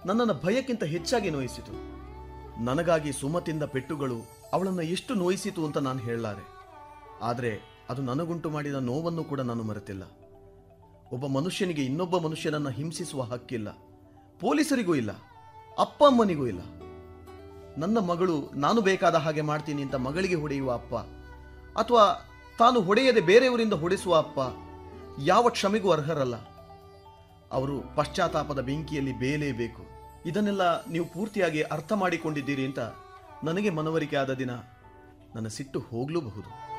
ನನ್ನನ್ನು ಭಯಕ್ಕಿಂತ ಹೆಚ್ಚಾಗಿ ನೋಯಿಸಿತು ನನಗಾಗಿ ಸುಮತಿಂದ ಪೆಟ್ಟುಗಳು ಅವಳನ್ನು ಎಷ್ಟು ನೋಯಿಸಿತು ಅಂತ ನಾನು ಹೇಳಲಾರೆ ಆದರೆ ಅದು ನನಗುಂಟು ಮಾಡಿದ ನೋವನ್ನು ಕೂಡ ನಾನು ಮರೆತಿಲ್ಲ ಒಬ್ಬ ಮನುಷ್ಯನಿಗೆ ಇನ್ನೊಬ್ಬ ಮನುಷ್ಯನನ್ನು ಹಿಂಸಿಸುವ ಹಕ್ಕಿಲ್ಲ ಪೊಲೀಸರಿಗೂ ಇಲ್ಲ ಅಪ್ಪ ಅಮ್ಮನಿಗೂ ಇಲ್ಲ ನನ್ನ ಮಗಳು ನಾನು ಬೇಕಾದ ಹಾಗೆ ಮಾಡ್ತೀನಿ ಅಂತ ಮಗಳಿಗೆ ಹೊಡೆಯುವ ಅಪ್ಪ ಅಥವಾ ತಾನು ಹೊಡೆಯದೆ ಬೇರೆಯವರಿಂದ ಹೊಡೆಸುವ ಅಪ್ಪ ಯಾವ ಕ್ಷಮೆಗೂ ಅರ್ಹರಲ್ಲ ಅವರು ಪಶ್ಚಾತ್ತಾಪದ ಬೆಂಕಿಯಲ್ಲಿ ಬೇಲೇಬೇಕು ಇದನ್ನೆಲ್ಲ ನೀವು ಪೂರ್ತಿಯಾಗಿ ಅರ್ಥ ಮಾಡಿಕೊಂಡಿದ್ದೀರಿ ಅಂತ ನನಗೆ ಮನವರಿಕೆ ಆದ ದಿನ ನನ್ನ ಸಿಟ್ಟು ಹೋಗಲೂಬಹುದು